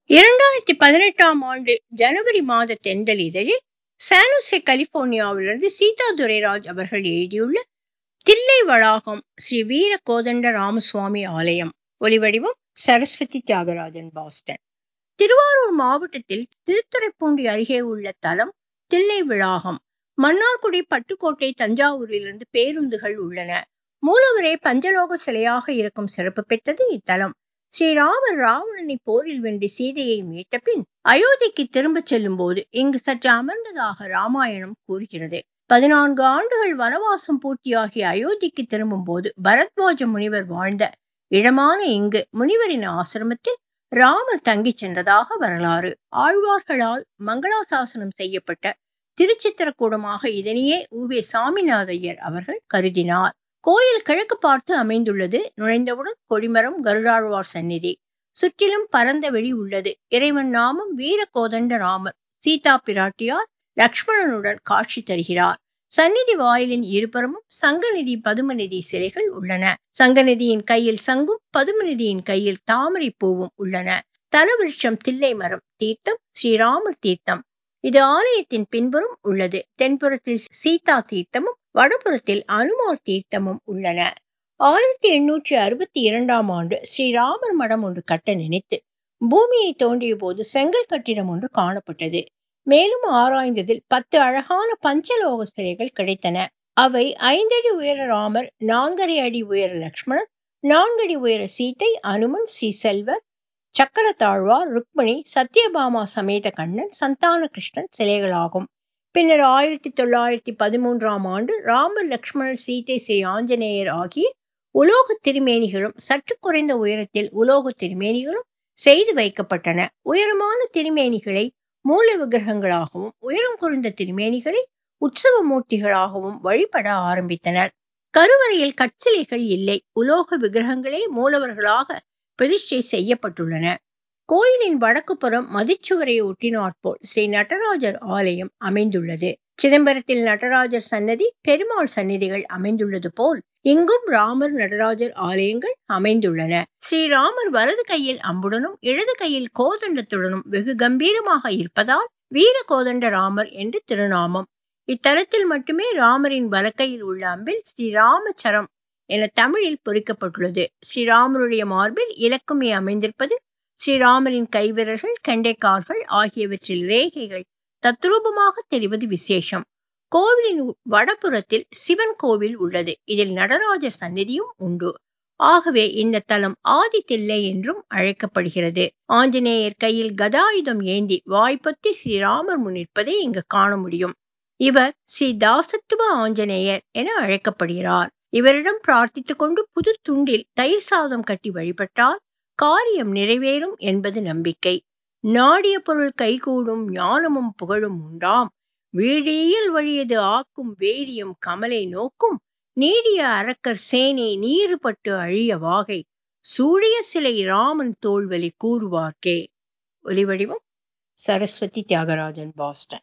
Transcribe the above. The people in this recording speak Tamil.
இரண்டாயிரத்தி பதினெட்டாம் ஆண்டு ஜனவரி மாத தென்றல் இதழில் சானுசே கலிபோர்னியாவிலிருந்து சீதா துரைராஜ் அவர்கள் எழுதியுள்ள தில்லை வளாகம் ஸ்ரீ வீர கோதண்ட ராமசுவாமி ஆலயம் ஒலிவடிவம் சரஸ்வதி தியாகராஜன் பாஸ்டன் திருவாரூர் மாவட்டத்தில் திருத்துறைப்பூண்டி அருகே உள்ள தலம் தில்லை விளாகம் மன்னார்குடி பட்டுக்கோட்டை தஞ்சாவூரிலிருந்து பேருந்துகள் உள்ளன மூலவரே பஞ்சலோக சிலையாக இருக்கும் சிறப்பு பெற்றது இத்தலம் ஸ்ரீராமர் ராவணனை போரில் வென்று சீதையை மீட்ட பின் அயோத்திக்கு திரும்பச் செல்லும் போது இங்கு சற்று அமர்ந்ததாக ராமாயணம் கூறுகிறது பதினான்கு ஆண்டுகள் வனவாசம் பூர்த்தியாகி அயோத்திக்கு திரும்பும் போது பரத்வாஜ முனிவர் வாழ்ந்த இடமான இங்கு முனிவரின் ஆசிரமத்தில் ராமர் தங்கிச் சென்றதாக வரலாறு ஆழ்வார்களால் மங்களாசாசனம் செய்யப்பட்ட திருச்சித்திரக்கூடமாக இதனையே உவே சாமிநாதையர் அவர்கள் கருதினார் கோயில் கிழக்கு பார்த்து அமைந்துள்ளது நுழைந்தவுடன் கொடிமரம் கருடாழ்வார் சந்நிதி சுற்றிலும் பரந்த வெளி உள்ளது இறைவன் நாமம் வீர கோதண்ட ராமர் சீதா பிராட்டியார் லக்ஷ்மணனுடன் காட்சி தருகிறார் சந்நிதி வாயிலின் இருபுறமும் சங்கநிதி பதுமநிதி சிலைகள் உள்ளன சங்கநிதியின் கையில் சங்கும் பதுமநிதியின் கையில் தாமரை பூவும் உள்ளன தலவிருட்சம் தில்லை மரம் தீர்த்தம் ஸ்ரீராமர் தீர்த்தம் இது ஆலயத்தின் பின்புறம் உள்ளது தென்புறத்தில் சீதா தீர்த்தமும் வடபுறத்தில் அனுமார் தீர்த்தமும் உள்ளன ஆயிரத்தி எண்ணூற்றி அறுபத்தி இரண்டாம் ஆண்டு ஸ்ரீராமர் மடம் ஒன்று கட்ட நினைத்து பூமியை தோண்டிய போது செங்கல் கட்டிடம் ஒன்று காணப்பட்டது மேலும் ஆராய்ந்ததில் பத்து அழகான பஞ்சலோக சிலைகள் கிடைத்தன அவை ஐந்தடி உயர ராமர் நான்கரை அடி உயர லக்ஷ்மணன் நான்கடி உயர சீத்தை அனுமன் ஸ்ரீ செல்வர் சக்கரத்தாழ்வார் ருக்மணி சத்யபாமா சமேத கண்ணன் சந்தான கிருஷ்ணன் சிலைகளாகும் பின்னர் ஆயிரத்தி தொள்ளாயிரத்தி பதிமூன்றாம் ஆண்டு ராமர் லக்ஷ்மணர் சீதை ஸ்ரீ ஆஞ்சநேயர் ஆகிய உலோக திருமேனிகளும் சற்று குறைந்த உயரத்தில் உலோக திருமேனிகளும் செய்து வைக்கப்பட்டன உயரமான திருமேனிகளை மூல விக்கிரகங்களாகவும் உயரம் குறைந்த திருமேனிகளை உற்சவ மூர்த்திகளாகவும் வழிபட ஆரம்பித்தனர் கருவறையில் கற்சிலைகள் இல்லை உலோக விக்கிரகங்களே மூலவர்களாக பிரதிஷ்டை செய்யப்பட்டுள்ளன கோயிலின் வடக்கு புறம் மதிச்சுவரை ஒட்டினாற்போல் ஸ்ரீ நடராஜர் ஆலயம் அமைந்துள்ளது சிதம்பரத்தில் நடராஜர் சன்னதி பெருமாள் சன்னதிகள் அமைந்துள்ளது போல் இங்கும் ராமர் நடராஜர் ஆலயங்கள் அமைந்துள்ளன ஸ்ரீராமர் வலது கையில் அம்புடனும் இடது கையில் கோதண்டத்துடனும் வெகு கம்பீரமாக இருப்பதால் வீர கோதண்ட ராமர் என்று திருநாமம் இத்தலத்தில் மட்டுமே ராமரின் வலக்கையில் உள்ள அம்பில் ஸ்ரீராமச்சரம் என தமிழில் பொறிக்கப்பட்டுள்ளது ஸ்ரீராமருடைய மார்பில் இலக்குமி அமைந்திருப்பது ஸ்ரீராமரின் கைவிரல்கள் கெண்டைக்கால்கள் ஆகியவற்றில் ரேகைகள் தத்ரூபமாக தெரிவது விசேஷம் கோவிலின் வடபுறத்தில் சிவன் கோவில் உள்ளது இதில் நடராஜர் சந்நிதியும் உண்டு ஆகவே இந்த தலம் ஆதி தில்லை என்றும் அழைக்கப்படுகிறது ஆஞ்சநேயர் கையில் கதாயுதம் ஏந்தி வாய்ப்பொத்தி ஸ்ரீராமர் முன்னிற்பதை இங்கு காண முடியும் இவர் ஸ்ரீ தாசத்துவ ஆஞ்சநேயர் என அழைக்கப்படுகிறார் இவரிடம் பிரார்த்தித்துக் கொண்டு புது துண்டில் தயிர் சாதம் கட்டி வழிபட்டால் காரியம் நிறைவேறும் என்பது நம்பிக்கை நாடிய பொருள் கைகூடும் ஞானமும் புகழும் உண்டாம் வீழியில் வழியது ஆக்கும் வேரியம் கமலை நோக்கும் நீடிய அரக்கர் சேனை நீருபட்டு அழிய வாகை சூழிய சிலை ராமன் தோல்வலி கூறுவார்க்கே ஒலிவடிவம் சரஸ்வதி தியாகராஜன் பாஸ்டன்